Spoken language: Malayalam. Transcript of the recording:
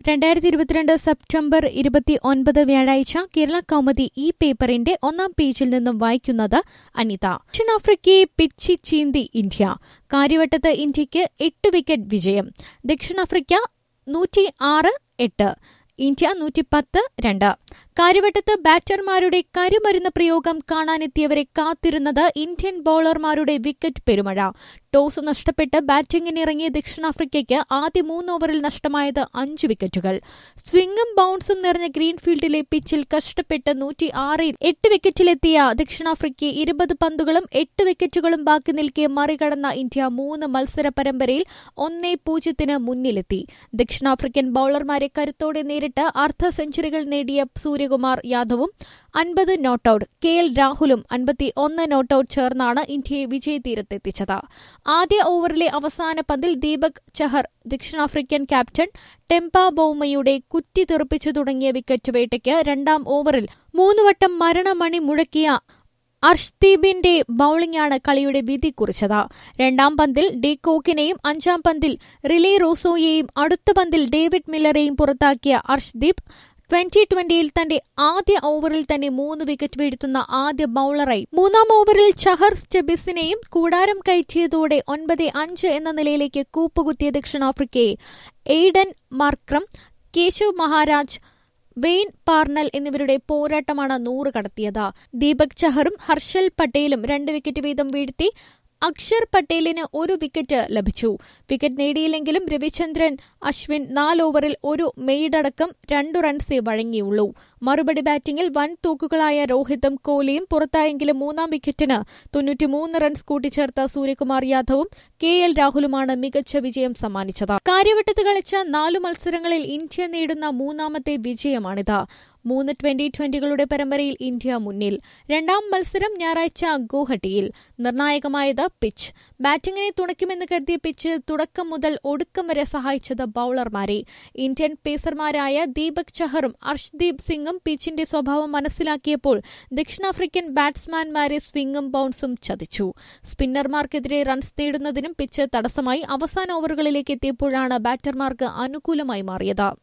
രണ്ടായിരത്തി ഇരുപത്തിരണ്ട് സെപ്റ്റംബർ ഇരുപത്തി ഒൻപത് വ്യാഴാഴ്ച കേരള കൗമുദി ഈ പേപ്പറിന്റെ ഒന്നാം പേജിൽ നിന്നും വായിക്കുന്നത് അനിത ദക്ഷിണാഫ്രിക്കയെ പിച്ചി ചീന്തി ഇന്ത്യ കാര്യവട്ടത്ത് ഇന്ത്യയ്ക്ക് എട്ട് വിക്കറ്റ് വിജയം ദക്ഷിണാഫ്രിക്ക നൂറ്റി ആറ് എട്ട് ഇന്ത്യ നൂറ്റി പത്ത് രണ്ട് കാര്യവട്ടത്ത് ബാറ്റർമാരുടെ കരുമരുന്ന് പ്രയോഗം കാണാനെത്തിയവരെ കാത്തിരുന്നത് ഇന്ത്യൻ ബൌളർമാരുടെ വിക്കറ്റ് പെരുമഴ ടോസ് നഷ്ടപ്പെട്ട് ബാറ്റിംഗിനിറങ്ങിയ ദക്ഷിണാഫ്രിക്കയ്ക്ക് ആദ്യ മൂന്ന് ഓവറിൽ നഷ്ടമായത് അഞ്ച് വിക്കറ്റുകൾ സ്വിംഗും ബൌൺസും നിറഞ്ഞ ഗ്രീൻഫീൽഡിലെ പിച്ചിൽ കഷ്ടപ്പെട്ട് നൂറ്റി ആറിൽ എട്ട് വിക്കറ്റിലെത്തിയ ദക്ഷിണാഫ്രിക്കയെ ഇരുപത് പന്തുകളും എട്ട് വിക്കറ്റുകളും ബാക്കി നിൽക്കെ മറികടന്ന ഇന്ത്യ മൂന്ന് മത്സര പരമ്പരയിൽ ഒന്നേ പൂജ്യത്തിന് മുന്നിലെത്തി ദക്ഷിണാഫ്രിക്കൻ ബൌളർമാരെ കരുത്തോടെ നേരിട്ട് അർദ്ധ സെഞ്ചുറികൾ നേടിയ സൂര്യകുമാർ യാദവും അൻപത് നോട്ടൌട്ട് കെ എൽ രാഹുലും അൻപത്തി ഒന്ന് നോട്ടൌട്ട് ചേർന്നാണ് ഇന്ത്യയെ വിജയതീരത്തെത്തിച്ചത് ആദ്യ ഓവറിലെ അവസാന പന്തിൽ ദീപക് ചഹർ ദക്ഷിണാഫ്രിക്കൻ ക്യാപ്റ്റൻ ടെമ്പ ബൌമയുടെ കുത്തി തെറിപ്പിച്ചു തുടങ്ങിയ വിക്കറ്റ് വേട്ടയ്ക്ക് രണ്ടാം ഓവറിൽ മൂന്നുവട്ടം മരണമണി മുഴക്കിയ അർഷ്ദീപിന്റെ ബൌളിംഗാണ് കളിയുടെ വിധി കുറിച്ചത് രണ്ടാം പന്തിൽ ഡി കോക്കിനെയും അഞ്ചാം പന്തിൽ റിലേ റോസോയെയും അടുത്ത പന്തിൽ ഡേവിഡ് മില്ലറെയും പുറത്താക്കിയ അർഷ്ദീപ് ട്വന്റി ട്വന്റിയിൽ തന്റെ ആദ്യ ഓവറിൽ തന്നെ മൂന്ന് വിക്കറ്റ് വീഴ്ത്തുന്ന ആദ്യ ബൌളറായി മൂന്നാം ഓവറിൽ ചഹർ സ്റ്റെബിസിനെയും കൂടാരം കയറ്റിയതോടെ ഒൻപത് അഞ്ച് എന്ന നിലയിലേക്ക് കൂപ്പുകുത്തിയ ദക്ഷിണാഫ്രിക്കയെ Aiden Markram Keshav Maharaj Wayne Parnell എന്നിവരുടെ പോരാട്ടമാണ് നൂറ് കടത്തിയത് ദീപക് ചഹറും ഹർഷൽ പട്ടേലും രണ്ട് വിക്കറ്റ് വീതം വീഴ്ത്തി അക്ഷർ പട്ടേലിന് ഒരു വിക്കറ്റ് ലഭിച്ചു വിക്കറ്റ് നേടിയില്ലെങ്കിലും രവിചന്ദ്രൻ അശ്വിൻ നാല് ഓവറിൽ ഒരു മെയ്ഡടക്കം രണ്ടു റൺസേ വഴങ്ങിയുള്ളൂ മറുപടി ബാറ്റിംഗിൽ വൻ തൂക്കുകളായ രോഹിതും കോഹ്ലിയും പുറത്തായെങ്കിലും മൂന്നാം വിക്കറ്റിന് തൊണ്ണൂറ്റിമൂന്ന് റൺസ് കൂട്ടിച്ചേർത്ത സൂര്യകുമാർ യാദവും കെ എൽ രാഹുലുമാണ് മികച്ച വിജയം സമ്മാനിച്ചത് കാര്യവട്ടത്ത് കളിച്ച നാലു മത്സരങ്ങളിൽ ഇന്ത്യ നേടുന്ന മൂന്നാമത്തെ വിജയമാണിത് മൂന്ന് ട്വന്റി ട്വന്റികളുടെ പരമ്പരയിൽ ഇന്ത്യ മുന്നിൽ രണ്ടാം മത്സരം ഞായറാഴ്ച ഗുവാഹട്ടിയിൽ നിർണായകമായത് പിച്ച് ബാറ്റിംഗിനെ തുണയ്ക്കുമെന്ന് കരുതിയ പിച്ച് തുടക്കം മുതൽ ഒടുക്കം വരെ സഹായിച്ചത് ബൌളർമാരെ ഇന്ത്യൻ പേസർമാരായ ദീപക് ചഹറും അർഷ്ദീപ് സിംഗും പിച്ചിന്റെ സ്വഭാവം മനസ്സിലാക്കിയപ്പോൾ ദക്ഷിണാഫ്രിക്കൻ ബാറ്റ്സ്മാൻമാരെ സ്വിംഗും ബൌൺസും ചതിച്ചു സ്പിന്നർമാർക്കെതിരെ റൺസ് നേടുന്നതിനും പിച്ച് തടസ്സമായി അവസാന ഓവറുകളിലേക്ക് എത്തിയപ്പോഴാണ് ബാറ്റർമാർക്ക് അനുകൂലമായി മാറിയത്